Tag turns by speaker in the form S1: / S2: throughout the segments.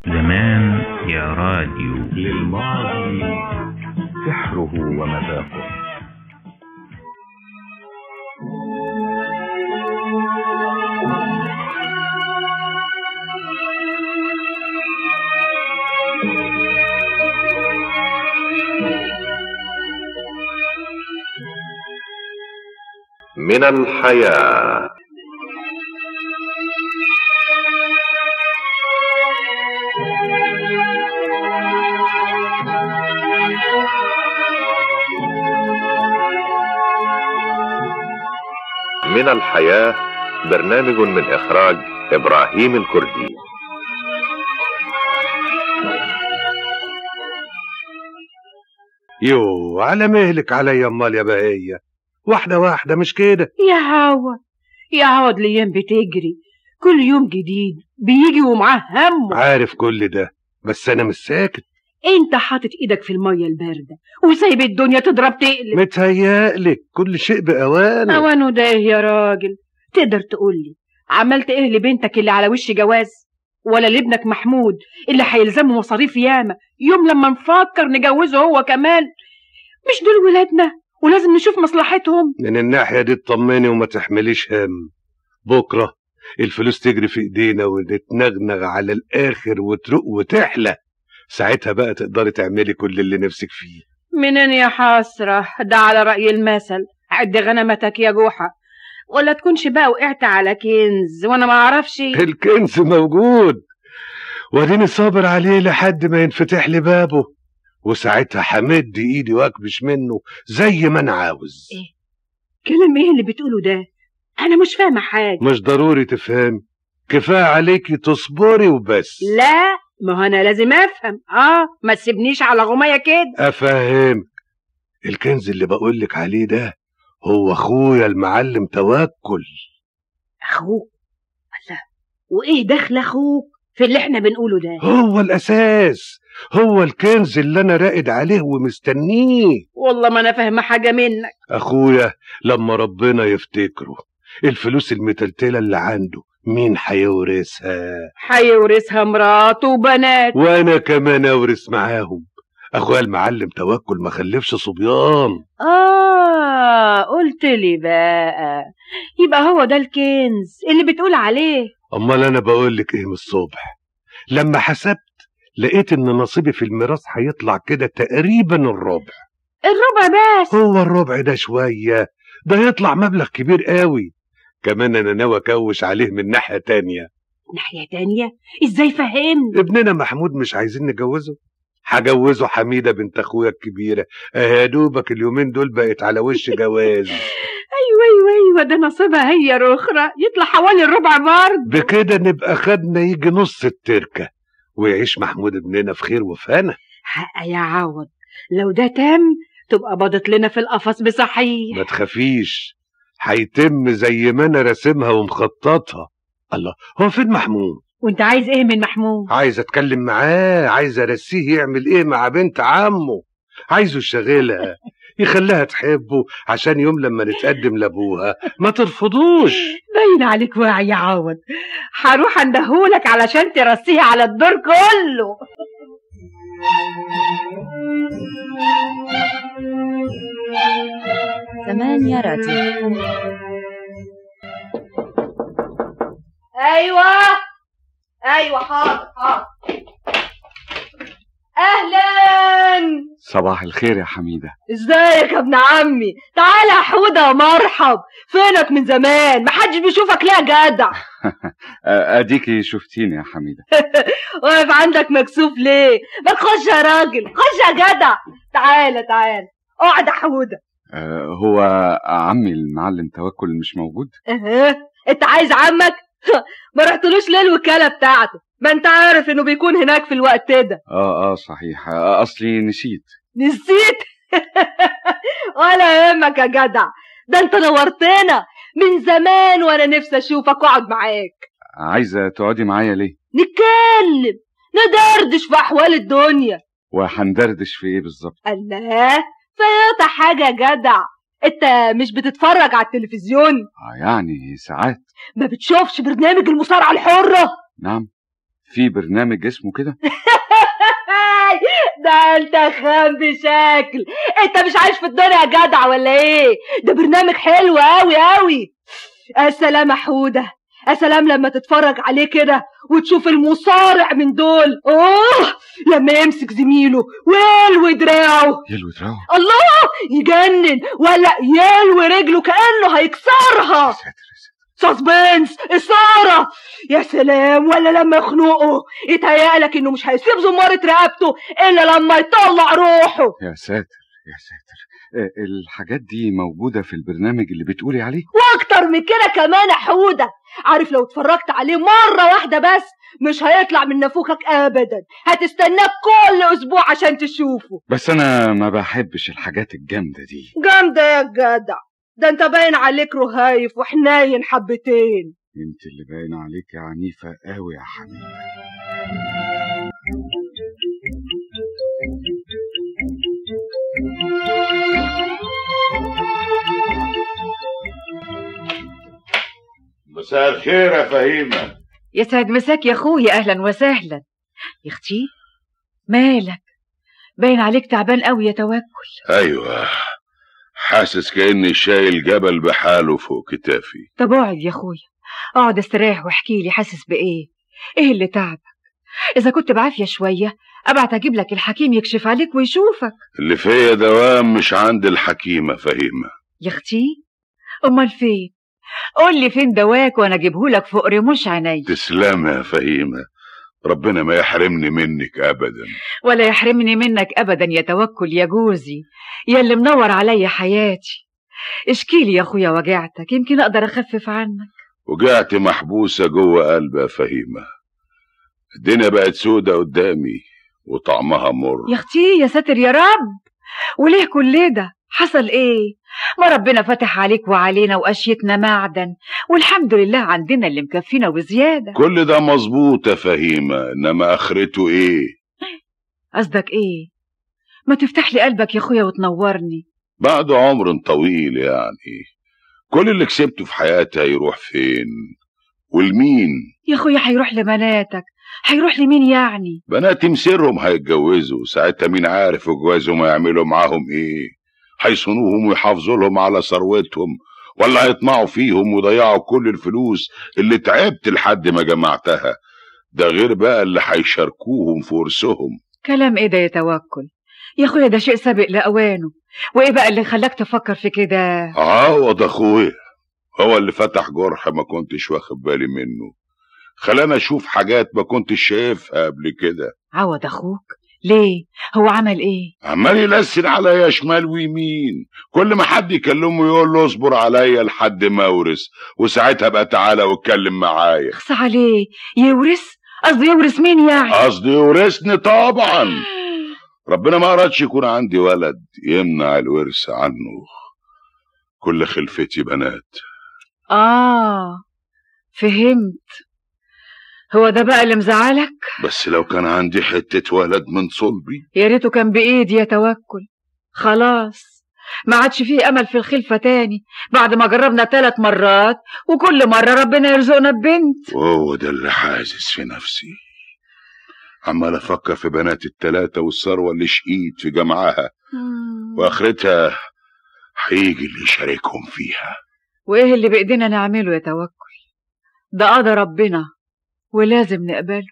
S1: زمان يا راديو
S2: للماضي سحره ومذاقه
S3: من الحياة من الحياة برنامج من إخراج إبراهيم الكردي
S4: يو على مهلك عليا امال يا بهية واحدة واحدة مش كده
S5: يا عوض يا عوض الايام بتجري كل يوم جديد بيجي ومعاه همه
S4: عارف كل ده بس انا مش ساكت
S5: انت حاطط ايدك في الميه البارده وسايب الدنيا تضرب تقلب
S4: متهيألك كل شيء بأوانه
S5: اوانه ده إيه يا راجل تقدر تقولي عملت ايه لبنتك اللي على وش جواز ولا لابنك محمود اللي هيلزمه مصاريف ياما يوم لما نفكر نجوزه هو كمان مش دول ولادنا ولازم نشوف مصلحتهم
S4: من الناحية دي اطمني وما تحمليش هم بكرة الفلوس تجري في ايدينا ونتنغنغ على الاخر وتروق وتحلى ساعتها بقى تقدري تعملي كل اللي نفسك فيه
S5: منين يا حسرة ده على رأي المثل عد غنمتك يا جوحة ولا تكونش بقى وقعت على كنز وانا ما اعرفش
S4: الكنز موجود واديني صابر عليه لحد ما ينفتح لي بابه وساعتها همد ايدي واكبش منه زي ما انا عاوز
S5: إيه؟ كلام ايه اللي بتقوله ده انا مش فاهمة حاجة
S4: مش ضروري تفهمي كفايه عليكي تصبري وبس
S5: لا ما هو انا لازم افهم اه ما تسيبنيش على غمية كده
S4: افهمك الكنز اللي بقولك عليه ده هو اخويا المعلم توكل
S5: اخوك الله وايه دخل اخوك في اللي احنا بنقوله ده
S4: هو الاساس هو الكنز اللي انا راقد عليه ومستنيه
S5: والله ما انا فاهمة حاجة منك
S4: اخويا لما ربنا يفتكره الفلوس المتلتلة اللي عنده مين هيورثها
S5: هيورثها مراته وبنات
S4: وانا كمان اورث معاهم اخويا المعلم توكل ما خلفش صبيان
S5: اه قلت لي بقى يبقى هو ده الكنز اللي بتقول عليه
S4: امال انا بقول لك ايه من الصبح لما حسبت لقيت ان نصيبي في الميراث هيطلع كده تقريبا الربع
S5: الربع بس
S4: هو الربع ده شوية ده يطلع مبلغ كبير قوي كمان انا ناوي اكوش عليه من ناحية تانية
S5: ناحية تانية ازاي فهمني
S4: ابننا محمود مش عايزين نجوزه هجوزه حميدة بنت اخويا الكبيرة اه يا دوبك اليومين دول بقت على وش جواز
S5: ايوه ايوه ايوه ده نصيبها هي الاخرى يطلع حوالي الربع برضه
S4: بكده نبقى خدنا يجي نص التركة ويعيش محمود ابننا في خير وفانا
S5: حق يا عوض لو ده تم تبقى باضت لنا في القفص بصحيح
S4: ما تخافيش هيتم زي ما انا راسمها ومخططها الله هو فين محمود
S5: وانت عايز ايه من محمود
S4: عايز اتكلم معاه عايز ارسيه يعمل ايه مع بنت عمه عايزه يشغلها يخليها تحبه عشان يوم لما نتقدم لابوها ما ترفضوش
S5: باين عليك واعي يا عوض هروح اندهولك علشان ترسيه على الدور كله
S6: ثمانية راديو
S5: ايوه ايوه حاضر حاضر اهلا
S7: صباح الخير يا حميدة
S5: ازيك يا ابن عمي تعالى يا حودة مرحب فينك من زمان محدش بيشوفك ليه يا جدع
S7: آه، اديكي شفتيني يا حميدة
S5: واقف عندك مكسوف ليه ما تخش يا راجل خش يا جدع تعالى تعالى اقعد يا حودة
S7: آه، هو عمي المعلم توكل مش موجود
S5: اه انت عايز عمك ما رحتلوش ليه الوكالة بتاعته ما انت عارف انه بيكون هناك في الوقت ده
S7: اه اه صحيح آه، اصلي نسيت
S5: نسيت ولا يهمك يا جدع ده انت نورتنا من زمان وانا نفسي اشوفك واقعد معاك
S7: عايزة تقعدي معايا ليه
S5: نتكلم ندردش في احوال الدنيا
S7: وهندردش في ايه بالظبط
S5: الله فياتا حاجة يا جدع انت مش بتتفرج على التلفزيون
S7: اه يعني ساعات
S5: ما بتشوفش برنامج المصارعة الحرة
S7: نعم في برنامج اسمه كده
S8: ده انت خام بشكل انت مش عايش في الدنيا يا جدع ولا ايه ده برنامج حلو قوي قوي يا سلام يا حوده يا سلام لما تتفرج عليه كده وتشوف المصارع من دول اوه لما يمسك زميله ويلوي دراعه
S7: يلوي دراعه
S8: الله يجنن ولا يلوي رجله كانه هيكسرها
S7: ساتر يا ساتر
S8: سسبنس إثارة يا سلام ولا لما يخنقه يتهيألك إنه مش هيسيب زمارة رقبته إلا لما يطلع روحه
S7: يا ساتر يا ساتر آه، الحاجات دي موجودة في البرنامج اللي بتقولي عليه
S8: وأكتر من كده كمان يا حودة عارف لو اتفرجت عليه مرة واحدة بس مش هيطلع من نافوخك أبدا هتستناك كل أسبوع عشان تشوفه
S7: بس أنا ما بحبش الحاجات الجامدة دي
S8: جامدة يا جدع ده انت باين عليك رهايف وحنين حبتين
S7: انت اللي باين عليك يا عنيفة قوي يا حبيبي
S9: مساء الخير يا فهيمة
S5: يسعد مساك يا اخويا اهلا وسهلا يا اختي مالك باين عليك تعبان قوي يا توكل
S9: أيوة حاسس كأني شايل جبل بحاله فوق كتافي
S5: طب اقعد يا اخويا اقعد استريح واحكي لي حاسس بايه ايه اللي تعبك اذا كنت بعافيه شويه ابعت اجيب لك الحكيم يكشف عليك ويشوفك
S9: اللي فيا دوام مش عند الحكيمة فهيمة
S5: يا اختي امال فين قول لي فين دواك وانا اجيبه لك فوق رموش عيني
S9: تسلم يا فهيمة ربنا ما يحرمني منك أبدا
S5: ولا يحرمني منك ابدا يا توكل يا جوزي يا اللي منور عليا حياتي اشكي لي يا اخويا وجعتك يمكن اقدر اخفف عنك
S9: وجعت محبوسة جوه قلبي يا فهيمة الدنيا بقت سودة قدامي وطعمها مر
S5: يا اختي يا ساتر يا رب وليه كل ده حصل ايه ما ربنا فتح عليك وعلينا واشيتنا معدن والحمد لله عندنا اللي مكفينا وزياده
S9: كل ده مظبوط يا فهيمة إنما آخرته إيه
S5: قصدك ايه ما تفتح لي قلبك يا اخويا وتنورني
S9: بعد عمر طويل يعني كل اللي كسبته في حياتي هيروح فين والمين
S5: يا اخويا هيروح لبناتك هيروح لمين يعني
S9: بناتي مسيرهم هيتجوزوا ساعتها مين عارف جوازهم هيعملوا معاهم ايه هيصونوهم ويحافظوا لهم على ثروتهم ولا هيطمعوا فيهم ويضيعوا كل الفلوس اللي تعبت لحد ما جمعتها ده غير بقى اللي هيشاركوهم في ورثهم
S5: كلام ايه ده يا توكل يا اخويا ده شيء سابق لاوانه وايه بقى اللي خلاك تفكر في كده
S9: عوض اخويا هو اللي فتح جرح ما كنتش واخد بالي منه خلاني اشوف حاجات ما كنتش شايفها قبل كده
S5: عوض اخوك ليه هو عمل ايه
S9: عمال يلسن عليا شمال ويمين كل ما حد يكلمه يقول له اصبر عليا لحد ما اورث وساعتها بقى تعالى واتكلم معايا
S5: اخص عليه يورث قصدي يورث مين يعني
S9: قصدي يورثني طبعا ربنا ما أرادش يكون عندي ولد يمنع الورث عنه كل خلفتي بنات
S5: اه فهمت هو ده بقى اللي مزعلك
S9: بس لو كان عندي حتة ولد من صلبي
S5: يا ريته كان بايدي يا توكل خلاص ما عادش فيه امل في الخلفه تاني بعد ما جربنا ثلاث مرات وكل مره ربنا يرزقنا ببنت
S9: وهو ده اللي حاسس في نفسي عمال افكر في بنات التلاتة والثروة اللي شقيت في جمعها واخرتها هيجي اللي يشاركهم فيها
S5: وايه اللي بايدينا نعمله يا توكل ده قضى ربنا ولازم نقبله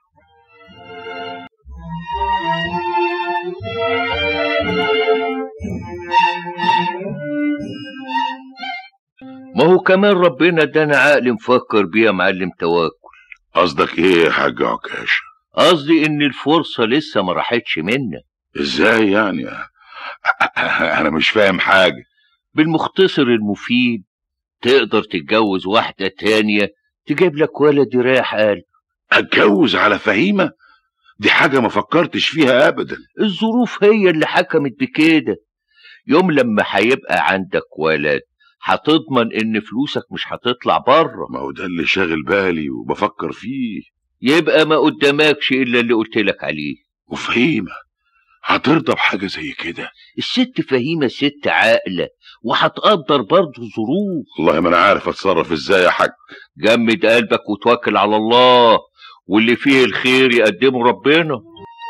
S10: ما هو كمان ربنا ادانا عقل نفكر بيه يا معلم توكل
S9: قصدك ايه يا حاج عكاشة
S10: قصدي ان الفرصة لسه ما راحتش منا
S9: ازاي يعني انا مش فاهم حاجة
S10: بالمختصر المفيد تقدر تتجوز واحدة تانية تجيب لك ولد يريح قلب
S9: اتجوز على فهيمة دي حاجة ما فكرتش فيها ابدا
S10: الظروف هي اللي حكمت بكده يوم لما هيبقى عندك ولد هتضمن ان فلوسك مش هتطلع بره
S9: ما هو ده اللي شاغل بالي وبفكر فيه
S10: يبقى ما قدامكش الا اللي قلت لك عليه
S9: وفهيمة هترضى بحاجة زي كده
S10: الست فهيمة ست عاقلة وهتقدر برضه ظروف
S9: والله ما انا عارف اتصرف ازاي يا حاج
S10: جمد قلبك وتوكل على الله واللي فيه الخير يقدمه ربنا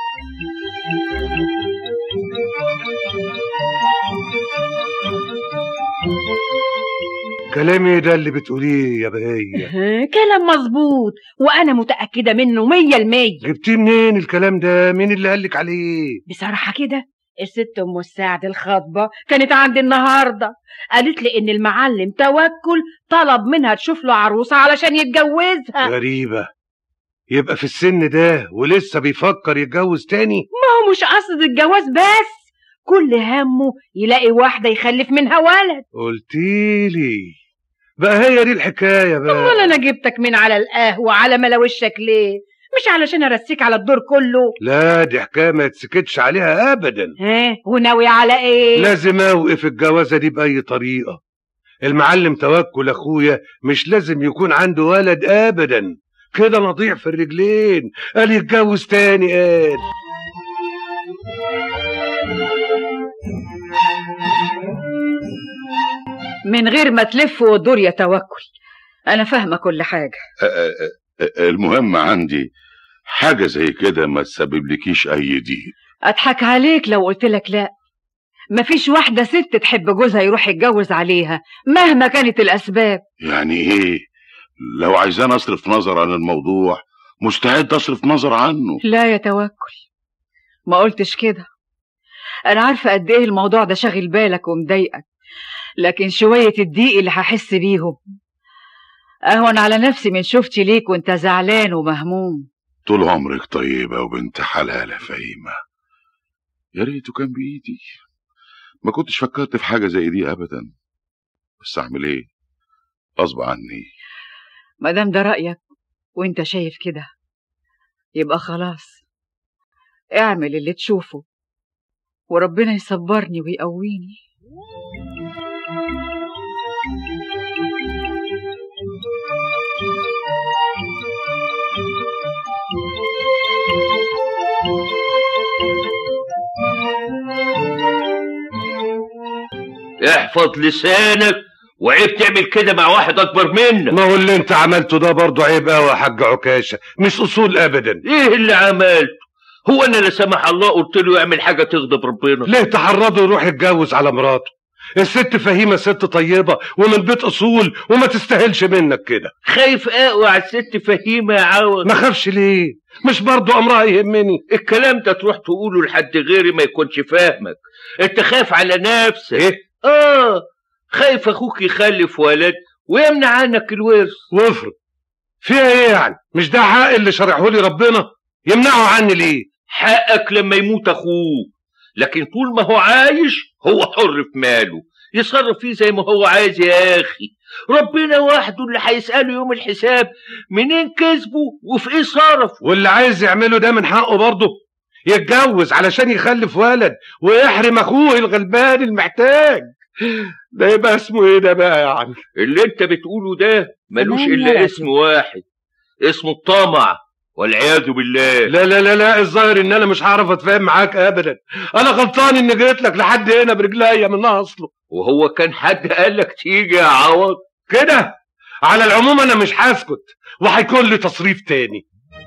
S4: كلامي ده اللي بتقوليه يا بهية
S5: ها، كلام مظبوط وانا متاكده منه مية المية
S4: جبتيه منين الكلام ده مين اللي قالك عليه
S5: بصراحه كده الست ام السعد الخاطبه كانت عندي النهارده قالت لي ان المعلم توكل طلب منها تشوف له عروسه علشان يتجوزها
S4: غريبة يبقى في السن ده ولسه بيفكر يتجوز تاني
S5: ما هو مش قصد الجواز بس كل همه يلاقي واحده يخلف منها ولد
S4: قلتيلي بقى هي دي الحكاية
S5: امال
S4: بقى
S5: انا جبتك من على القهوه على ملاوشك ليه مش علشان ارسيك على الدور كله
S4: لا دي حكاية ما يتسكتش عليها أبدا
S5: ها وناوي على ايه
S4: لازم أوقف الجوازة دي بأي طريقة المعلم توكل أخويا مش لازم يكون عنده ولد أبدا كده نضيع في الرجلين قال يتجوز تاني قال
S11: من غير ما تلف وتدور يا توكل انا فاهمه كل حاجه
S9: أ- أ- أ- المهم عندي حاجة زي كده ما تسببلكيش أي ضيق
S11: اضحك عليك لو قلت لك لا مفيش واحده ست تحب جوزها يروح يتجوز عليها مهما كانت الاسباب
S9: يعني إيه لو عايزان أصرف نظر عن الموضوع مستعد أصرف نظر عنه
S11: لا يا توكل ما قلتش كده انا عارفه قد ايه الموضوع ده شاغل بالك ومضايقك لكن شويه الضيق اللي هحس بيهم اهون على نفسي من شفتي ليك وانت زعلان ومهموم
S9: طول عمرك طيبة وبنت حلالة فهيمة يا ريته كان بإيدي ما كنتش فكرت في حاجة زي دي أبدا بس أعمل إيه غصب عني
S11: ما دام ده رايك وانت شايف كده يبقى خلاص اعمل اللي تشوفه وربنا يصبرني ويقويني
S10: احفظ لسانك وعيب تعمل كده مع واحد اكبر منك
S4: ما هو اللي انت عملته ده برضه عيب قوي يا حاج عكاشة مش أصول أبدا
S10: ايه اللي عملته هو انا لا سمح الله قلت له يعمل حاجه تغضب ربنا
S4: ليه تحرضه يروح يتجوز على مراته الست فهيمة ست طيبة ومن بيت أصول وما تستاهلش منك كده
S10: خايف اقوى على الست فهيمه يا عوض
S4: ما خافش ليه مش برضه أمرها يهمني
S10: الكلام ده تروح تقوله لحد غيري ما يكونش فاهمك انت خايف على نفسك
S4: إيه
S10: اه خايف اخوك يخلف ولد ويمنع عنك الورث
S4: وافرض فيها ايه يعني مش ده حق اللي شرعه لي ربنا يمنعه عني ليه
S10: حقك لما يموت اخوه لكن طول ما هو عايش هو حر في ماله يصرف فيه زي ما هو عايز يا اخي ربنا وحده اللي هيسأله يوم الحساب منين كسبه وفي ايه صرف
S4: واللي عايز يعمله ده من حقه برضه يتجوز علشان يخلف ولد ويحرم اخوه الغلبان المحتاج ده يبقى اسمه ايه ده بقى يعني
S10: اللي انت بتقوله ده ملوش
S6: تمام يا
S10: الا
S6: راجل.
S10: اسم واحد اسمه الطمع والعياذ بالله
S4: لا لا لا لا الظاهر ان انا مش هعرف اتفاهم معاك ابدا انا غلطان اني جيت لك لحد هنا برجليا من اصله
S10: وهو كان حد قال لك تيجي يا عوض
S4: كده على العموم انا مش هسكت وهيكون لي تصريف تاني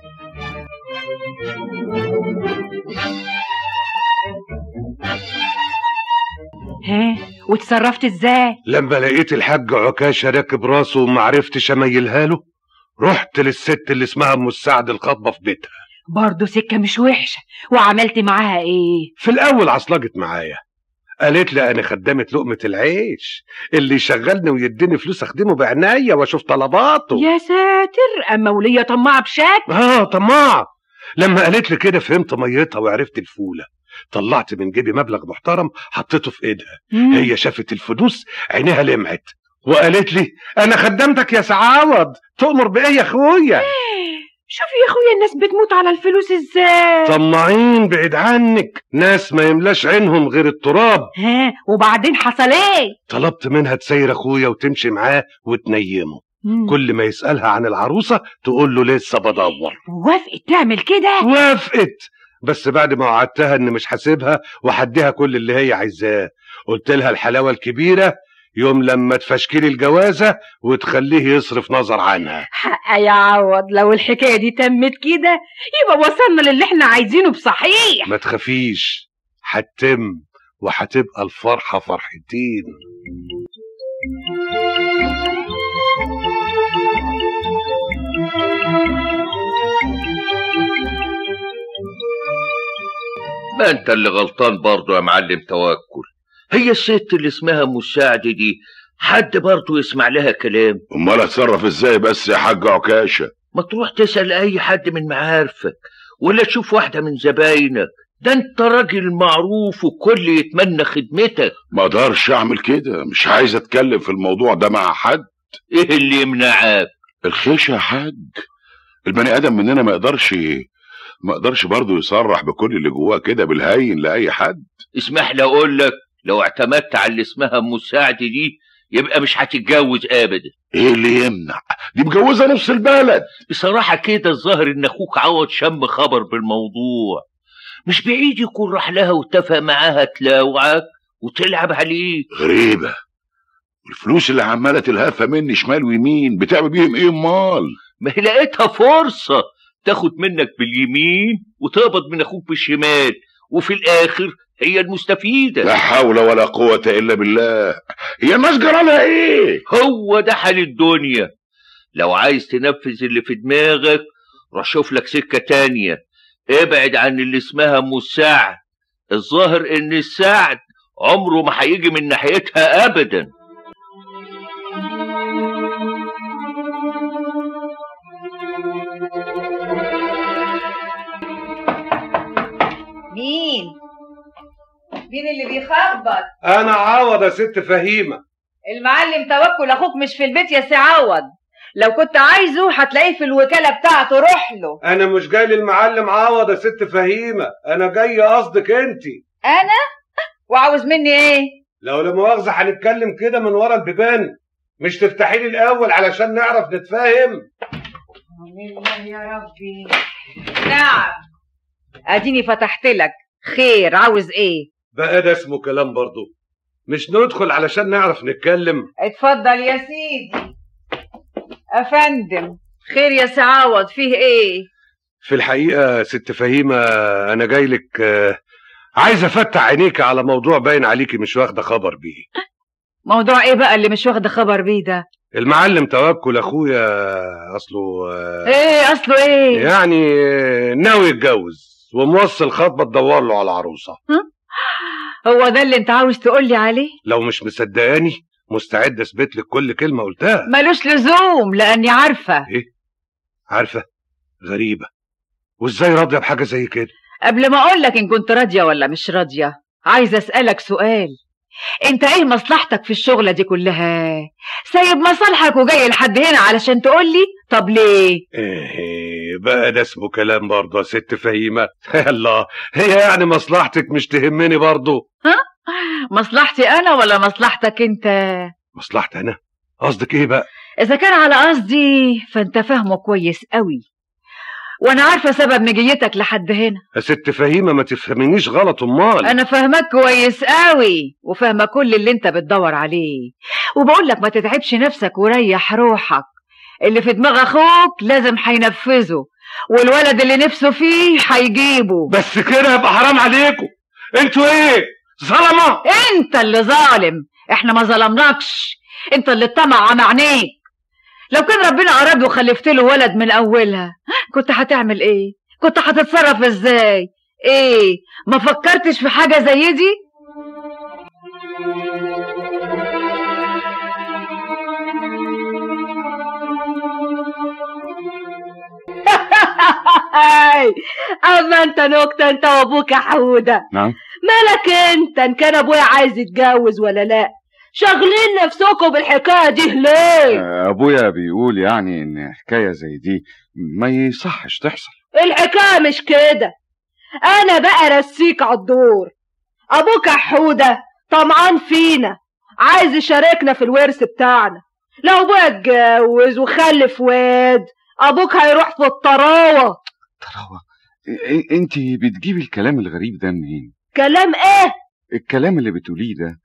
S5: ها وتصرفت ازاي
S4: لما لقيت الحاج عكاشة راكب راسه وما عرفتش اميلها له رحت للست اللي اسمها ام السعد الخاطبه في بيتها
S5: برضه سكه مش وحشه وعملت معاها ايه
S4: في الاول عصلجت معايا قالت لي انا خدامه لقمه العيش اللي يشغلني ويديني فلوس اخدمه بعناية واشوف طلباته
S5: يا ساتر اما وليه طماعه بشكل
S4: اه طماع لما قالت لي كده فهمت ميتها وعرفت الفوله طلعت من جيبي مبلغ محترم حطيته في ايدها
S5: مم.
S4: هي شافت الفلوس عينيها لمعت وقالت لي انا خدمتك يا سعاوض تؤمر بايه يا اخويا
S5: شوف يا اخويا الناس بتموت على الفلوس ازاي
S4: طماعين بعيد عنك ناس ما يملاش عينهم غير التراب
S5: ها وبعدين حصل ايه
S4: طلبت منها تسير اخويا وتمشي معاه وتنيمه
S5: مم.
S4: كل ما يسألها عن العروسة تقول له لسه بدور
S5: وافقت تعمل كده
S4: وافقت بس بعد ما وعدتها ان مش هسيبها وهديها كل اللي هي عايزاه قلت لها الحلاوة الكبيرة يوم لما تفشكلي الجوازة وتخليه يصرف نظر عنها
S5: حق يا عوض لو الحكايه دي تمت كده يبقى وصلنا للي احنا عايزينه بصحيح
S4: ما تخافيش هتتم وهتبقى الفرحة فرحتين
S10: ما انت اللي غلطان برضه يا معلم توكل هي الست اللي اسمها مساعدة دي حد برضه يسمع لها كلام
S9: امال اتصرف ازاي بس يا حاج عكاشه
S10: ما تروح تسأل أي حد من معارفك ولا تشوف واحدة من زباينك ده انت راجل معروف وكل يتمنى خدمتك
S9: ما اقدرش اعمل كده مش عايز اتكلم في الموضوع ده مع حد
S10: ايه اللي يمنعك
S9: الخيش يا حاج البني ادم مننا ما يقدرش ما يقدرش برضه يصرح بكل اللي جواه كده بالهين لاي حد
S10: اسمح لي اقول لك لو اعتمدت على اللي اسمها مساعدة دي يبقى مش هتتجوز ابدا
S9: ايه اللي يمنع دي مجوزه نص البلد
S10: بصراحة كده الظاهر ان اخوك عوض شم خبر بالموضوع مش بعيد يكون راح لها واتفق معاها تلاوعك وتلعب عليك
S9: غريبه الفلوس اللي عماله تلهفها مني شمال ويمين بتعمل بيهم ايه امال
S10: ما هي لقيتها فرصة تاخد منك باليمين وتقبض من اخوك بالشمال وفي الاخر هي المستفيدة
S9: لا حول ولا قوه الا بالله هي الناس جرالها ايه
S10: هو ده حال الدنيا لو عايز تنفذ اللي في دماغك روح شوف لك سكة تانية ابعد عن اللي اسمها مساعد الظاهر ان السعد عمره ما هيجي من ناحيتها ابدا
S11: مين مين اللي بيخبط
S4: انا عوض يا ست فهيمة
S11: المعلم توكل اخوك مش في البيت يا سي عوض لو كنت عايزه هتلاقيه في الوكاله بتاعته روح له
S4: انا مش جاي للمعلم عوض يا ست فهيمة انا جاي قصدك انتي
S11: انا وعاوز مني ايه
S4: لو لا مؤاخذة هنتكلم كده من ورا البيبان مش تفتحي لي الاول علشان نعرف نتفاهم
S11: الله يا ربي نعم اديني فتحت لك خير عاوز ايه
S4: بقى ده اسمه كلام برضو مش ندخل علشان نعرف نتكلم
S11: اتفضل يا سيدي افندم خير يا سي عوض فيه ايه
S4: في الحقيقة ست فهيمة أنا جاي لك آه، عايز أفتح عينيك على موضوع باين عليكي مش واخدة خبر بيه
S11: موضوع ايه بقى اللي مش واخده خبر بيه ده
S4: المعلم توكل أخويا أصله آه،
S11: ايه اصله ايه
S4: يعني آه، ناوي يتجوز وموصل خطبة تدور له على عروسة
S11: هو ده اللي انت عاوز تقولي عليه
S4: لو مش مصدقاني مستعد أثبت لك كل كلمة قلتها
S11: ملوش لزوم لاني عارفه
S4: عارفة غريبة وإزاي راضية بحاجة زي كده
S11: قبل ما اقول لك ان كنت راضيه ولا مش راضيه عايزه اسالك سؤال انت ايه مصلحتك في الشغله دي كلها سايب مصالحك وجاي لحد هنا علشان تقولي طب ليه
S4: إيه بقى ده اسمه كلام برضه يا ست فهيمة الله هي يعني مصلحتك مش تهمني برضه
S11: مصلحتي انا ولا مصلحتك انت
S4: مصلحتي أنا قصدك إيه بقى
S11: اذا كان على قصدي فانت فاهمه كويس قوي وانا عارفه سبب مجيتك لحد هنا
S4: يا ست فهيمة ما تفهمنيش غلط أمال
S11: انا فاهمك كويس قوي وفاهمه كل اللي انت بتدور عليه وبقول لك ما تتعبش نفسك وريح روحك اللي في دماغ اخوك لازم هينفذه والولد اللي نفسه فيه هيجيبه
S4: بس كده يبقى حرام عليكم انتوا ايه ظلمة
S11: انت اللي ظالم احنا ما ظلمناكش انت اللي اتطمع عن عينيك لو كان ربنا اراد وخلفت له ولد من اولها كنت هتعمل ايه كنت هتتصرف ازاي ايه ما فكرتش في حاجه زي دي
S8: اما انت نكته انت وابوك يا حوده
S7: نعم
S8: مالك انت ان كان ابويا عايز يتجوز ولا لا شاغلين نفسكم بالحكايه دي ليه
S7: آه، ابويا بيقول يعني ان حكايه زي دي ما يصحش تحصل
S8: الحكايه مش كده انا بقى رسيك على الدور ابوك يا حوده طمعان فينا عايز يشاركنا في الورث بتاعنا لو ابويا اتجوز وخلف واد ابوك هيروح في الطراوه
S7: تراوة انت بتجيبي الكلام الغريب ده منين
S8: كلام ايه
S7: الكلام اللي بتقوليه ده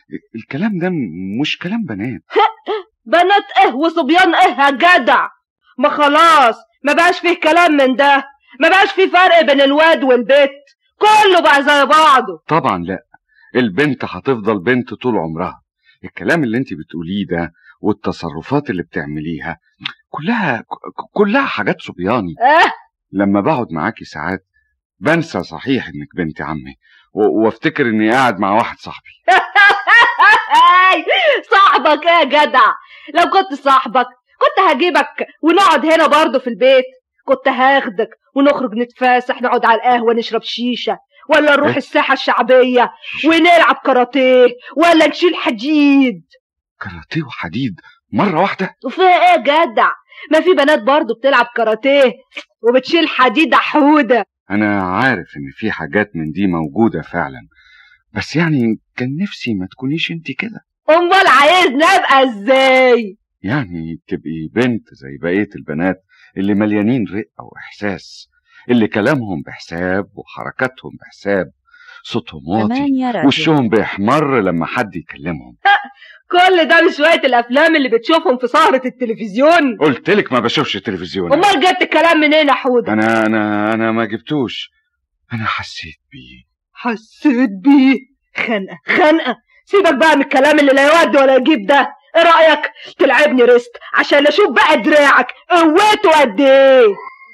S7: الكلام ده م- مش كلام بنات
S8: بنات ايه وصبيان ايه يا جدع ما خلاص ما بقاش فيه كلام من ده ما بقاش فيه فرق بين الواد والبت كله بقى زي بعضه
S7: طبعا لا البنت هتفضل بنت طول عمرها الكلام اللي انت بتقوليه ده والتصرفات اللي بتعمليها كلها ك- كلها حاجات صبياني
S8: اه
S7: لما بقعد معاكي ساعات بنسى صحيح انك بنت عمي و- وافتكر اني قاعد مع واحد صاحبي
S8: هاي صاحبك ايه يا جدع لو كنت صاحبك كنت هجيبك ونقعد هنا برضه في البيت كنت هاخدك ونخرج نتفاسح نقعد على القهوة نشرب شيشة ولا نروح
S7: إيه؟
S8: الساحة الشعبية ونلعب كاراتيه ولا نشيل حديد
S7: كاراتيه وحديد مرة واحدة
S8: وفيها ايه يا جدع ما في بنات برضه بتلعب كاراتيه وبتشيل حديد حودة
S7: أنا عارف إن في حاجات من دي موجودة فعلا بس يعني كان نفسي ما تكونيش انت كده
S8: امال عايزني ابقى ازاي
S7: يعني تبقي بنت زي بقية البنات اللي مليانين رقة وإحساس اللي كلامهم بحساب وحركاتهم بحساب صوتهم واطي
S6: ثمانية راديو
S7: وشهم بيحمر لما حد يكلمهم
S8: كل ده مش شوية الافلام اللي بتشوفهم في سهرة التلفزيون
S7: قلت لك ما بشوفش تلفزيون
S8: امال جبت الكلام منين يا حودة
S7: انا انا انا ما جبتوش انا حسيت بيه
S8: حسيت بيه خنقة خنقة سيبك بقى من الكلام اللي لا يود ولا يجيب ده ايه رأيك تلعبني ريست عشان اشوف بقى دراعك قوته قد ايه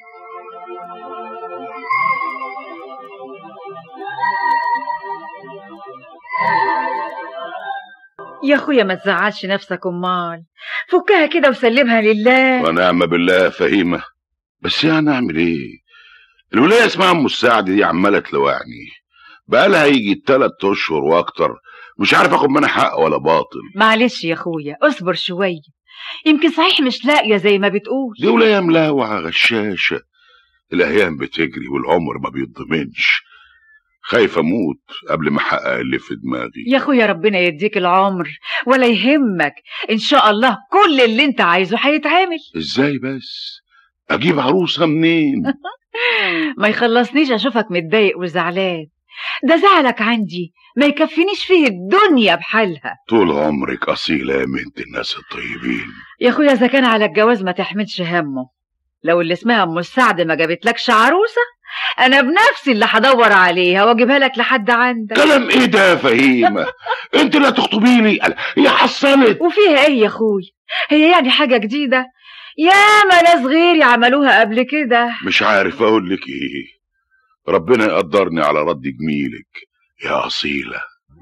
S11: يا اخويا ما تزعلش نفسك امال فكها كده وسلمها لله
S9: ونعم بالله يا فهيمة بس يعني اعمل ايه الولاية اسمها ام السعد دي عمالة تلوعني بقالها يجي تلات اشهر واكتر مش عارف اخد منها حق ولا باطل
S11: معلش يا اخويا اصبر شوية يمكن صحيح مش لاقية زي ما بتقول
S9: دي ولاية ملاوعة غشاشة الايام بتجري والعمر ما بيضمنش خايف اموت قبل ما احقق اللي في دماغي
S11: يا اخويا ربنا يديك العمر ولا يهمك ان شاء الله كل اللي انت عايزه هيتعمل
S9: ازاي بس اجيب عروسة منين
S11: ما يخلصنيش اشوفك متضايق وزعلان ده زعلك عندي ما يكفينيش فيه الدنيا بحالها
S9: طول عمرك اصيلة يا بنت الناس الطيبين
S11: يا اخويا اذا كان على الجواز ما تحملش همه لو اللي اسمها ام السعد ما جابتلكش عروسه انا بنفسي اللي هدور عليها واجيبها لك لحد عندك
S9: كلام ايه ده يا فهيمة انت اللي هتخطبيني قال- هي حصلت
S11: وفيها ايه يا اخويا هي يعني حاجه جديده ياما ناس غيري عملوها قبل كده
S9: مش عارف اقول لك ايه ربنا يقدرني على رد جميلك يا اصيلة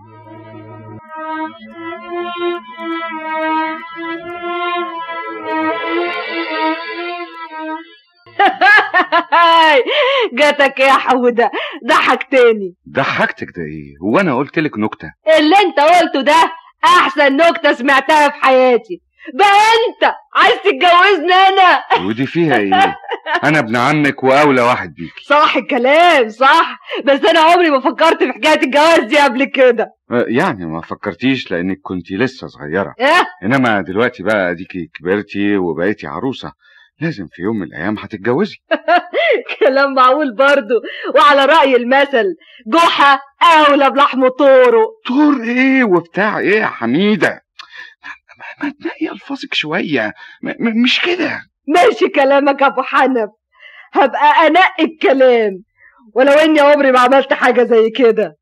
S8: جاتك يا حودة ضحكتني
S7: ضحكتك ده ايه هو انا قلت لك نكته
S8: اللي انت قلته ده احسن نكتة سمعتها في حياتي بقى انت عايز تتجوزني انا
S7: ودي فيها ايه انا ابن عمك واولى واحد بيكي
S8: صح الكلام صح بس انا عمري ما فكرت في حكاية الجواز دي قبل كده
S7: آه، يعني ما فكرتيش لانك كنت لسه صغيره
S8: ايه
S7: انما دلوقتي بقى اديكي كبرتي وبقيتي عروسه لازم في يوم من الايام هتتجوزي
S8: كلام معقول برضو وعلى رأي المثل جحا اولى بلحم طوره
S7: طور ايه وبتاع ايه يا حميده ما- ما تنقي الفاظك شويه م- م- مش كده
S8: ماشي كلامك يا ابو حنف هبقى انقي الكلام ولو اني عمري ما عملت حاجة زي كده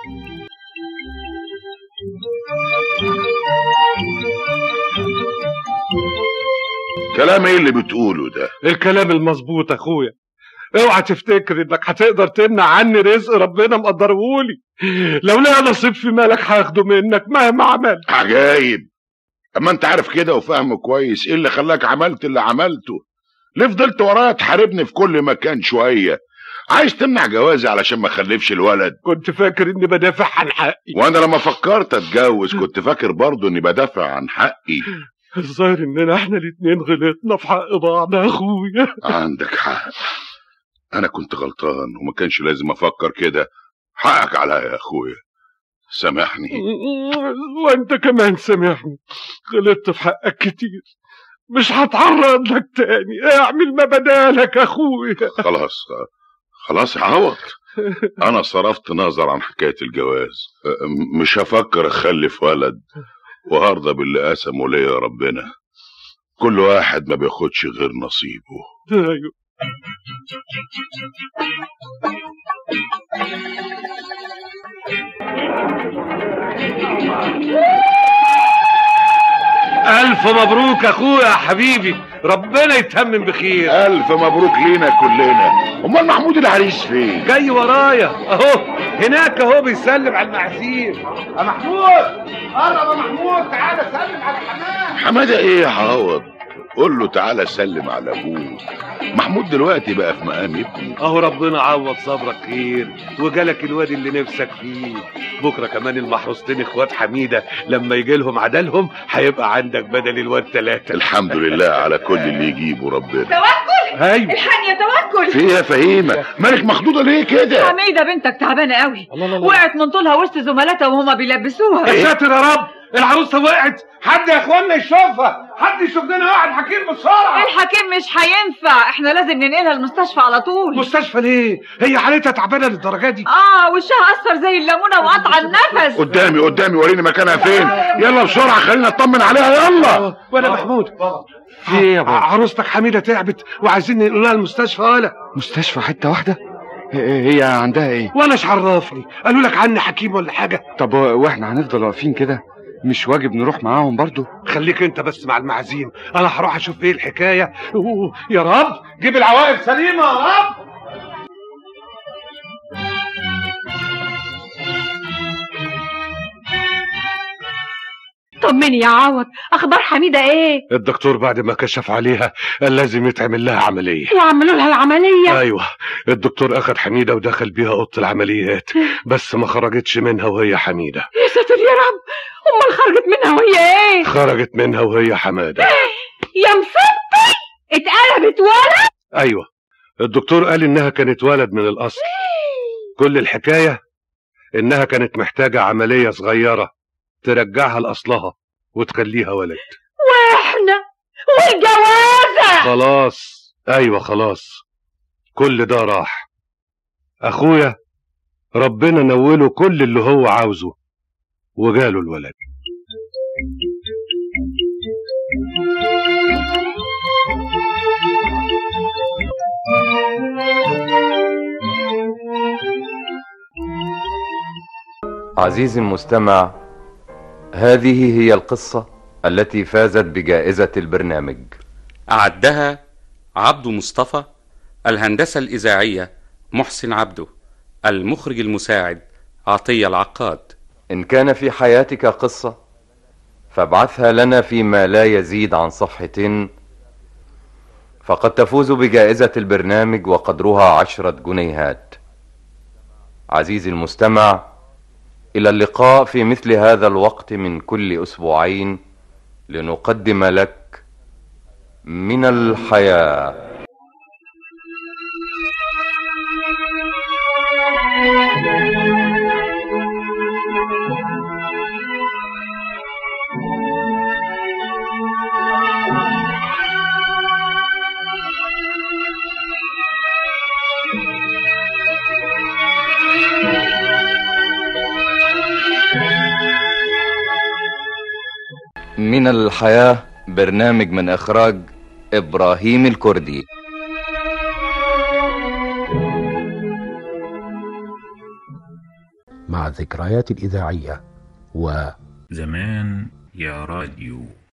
S9: كلام ايه اللي بتقوله ده
S4: الكلام المظبوط اخويا اوعى تفتكر انك هتقدر تمنع عني رزق ربنا مقدرهولي لو ليا نصيب في مالك هاخده منك مهما عملت
S9: عجايب اما انت عارف كده وفاهم كويس ايه اللي خلاك عملت اللي عملته ليه فضلت ورايا تحاربني في كل مكان شويه عايز تمنع جوازي علشان ما اخلفش الولد
S4: كنت فاكر اني بدافع عن حقي
S9: وانا لما فكرت اتجوز كنت فاكر برضه اني بدافع عن حقي
S4: الظاهر اننا احنا الاتنين غلطنا في حق بعض يا اخويا
S9: عندك حق انا كنت غلطان وما كانش لازم افكر كده حقك عليا يا اخويا سامحني
S4: وانت كمان سامحني غلطت في حقك كتير مش هتعرض لك تاني اعمل ما بدالك يا اخويا
S9: خلاص خلاص يا عوض انا صرفت نظر عن حكايه الجواز م- مش هفكر اخلف ولد وهرضى باللي قسمه ليا ربنا كل واحد ما بياخدش غير نصيبه
S4: ايوه ألف مبروك أخويا يا حبيبي ربنا يتمم بخير
S9: الف مبروك لينا كلنا امال محمود العريس فين
S4: جاي ورايا أهو هناك أهو بيسلم على المعازيم يا محمود قرب يا محمود تعالى سلم على حمام
S9: حماده ايه يا عوض قول له تعالى سلم على ابوك محمود دلوقتي بقى في مقام ابني
S4: اهو ربنا عوض صبرك خير وجالك الواد اللي نفسك فيه بكره كمان المحروستين اخوات حميده لما يجي لهم عدلهم هيبقى عندك بدل الواد ثلاثه
S9: الحمد لله على كل اللي يجيبه ربنا
S11: توكل
S4: ايوه
S11: الحقني يا توكل
S9: في ايه يا فهيمه مالك مخضوضه ليه كده
S11: حميدة بنتك تعبانة قوي وقعت من طولها وسط زملاتها وهما بيلبسوها
S4: يا ساتر يا رب العروسه وقعت حد يا اخوانا يشوفها حد يشوف لنا واحد حكيم بسرعه
S11: الحكيم مش هينفع احنا لازم ننقلها المستشفى على طول
S4: مستشفى ليه هي حالتها تعبانه للدرجه دي
S11: اه وشها اصفر زي الليمونه وقطع النفس
S9: قدامي قدامي وريني مكانها فين يلا بسرعه خلينا نطمن عليها يلا
S4: ولا محمود
S7: في ايه يا بابا
S4: عروستك حميده تعبت وعايزين ننقلها المستشفى ولا
S7: مستشفى حته واحده هي هي عندها ايه
S4: وانا ايش عرفني قالوا لك عني حكيم ولا حاجه
S7: طب واحنا هنفضل واقفين كده مش واجب نروح معاهم برضو
S4: خليك انت بس مع المعازيم انا هروح اشوف ايه الحكايه أوه، يا رب جيب العواقب سليمه يا رب
S5: طمني يا عوض اخبار حميده ايه
S4: الدكتور بعد ما كشف عليها قال لازم يتعمل لها عمليه
S5: وعملوا لها العمليه
S4: ايوه الدكتور اخد حميده ودخل بيها اوضه العمليات بس ما خرجتش منها وهي حميده
S5: يا ساتر يا رب امال خرجت منها وهي ايه
S4: خرجت منها وهي حماده
S5: يا مصبي اتقلبت ولد
S4: ايوه الدكتور قال انها كانت ولد من الاصل كل الحكايه انها كانت محتاجه عمليه صغيره ترجعها لاصلها وتخليها ولد
S5: واحنا والجوازه
S4: خلاص ايوه خلاص كل ده راح اخويا ربنا نوله كل اللي هو عاوزه وجاله الولد
S12: عزيزي المستمع هذه هي القصة التي فازت بجائزة البرنامج
S13: أعدها عبد مصطفى الهندسة الإذاعية محسن عبده المخرج المساعد عطية العقاد
S12: إن كان في حياتك قصة فابعثها لنا فيما لا يزيد عن صفحة فقد تفوز بجائزة البرنامج وقدرها عشرة جنيهات عزيزي المستمع إلى اللقاء في مثل هذا الوقت من كل أسبوعين لنقدم لك من الحياة من الحياة برنامج من إخراج إبراهيم الكردي
S14: مع الذكريات الإذاعية و
S1: زمان يا راديو